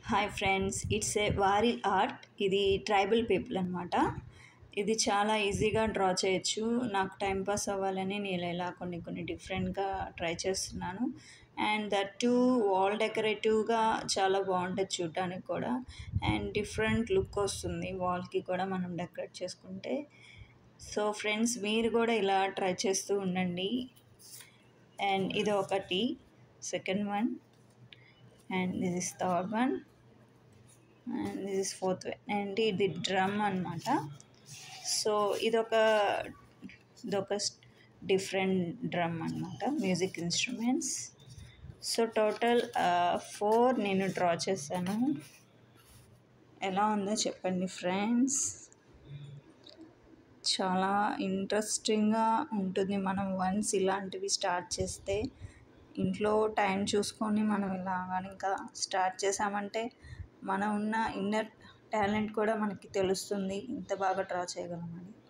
hi friends it's a వారి art ఇది tribal people అనమాట ఇది చాలా ఈజీగా డ్రా చేయొచ్చు నాకు టైం పాస్ అవ్వాలని నేను ఇలా కొన్ని కొన్ని డిఫరెంట్గా ట్రై చేస్తున్నాను అండ్ దట్ టు వాల్ డెకరేటివ్గా చాలా బాగుంటుంది చూడటానికి కూడా అండ్ డిఫరెంట్ లుక్ వస్తుంది వాల్కి కూడా మనం డెకరేట్ చేసుకుంటే సో ఫ్రెండ్స్ మీరు కూడా ఇలా ట్రై చేస్తూ ఉండండి అండ్ ఇది ఒకటి second one and this is third one and this is fourth one and ఇది డ్రమ్ అనమాట సో ఇదొక ఇదొక డిఫరెంట్ డ్రమ్ అనమాట music instruments so total four నేను డ్రా చేశాను ఎలా ఉందో చెప్పండి ఫ్రెండ్స్ చాలా ఇంట్రెస్టింగ్గా ఉంటుంది మనం వన్స్ ఇలాంటివి స్టార్ట్ చేస్తే ఇంట్లో టైం చూసుకొని మనం ఇలా ఇంకా స్టార్ట్ చేసామంటే మన ఉన్న ఇన్నర్ టాలెంట్ కూడా మనకి తెలుస్తుంది ఇంత బాగా డ్రా చేయగలమని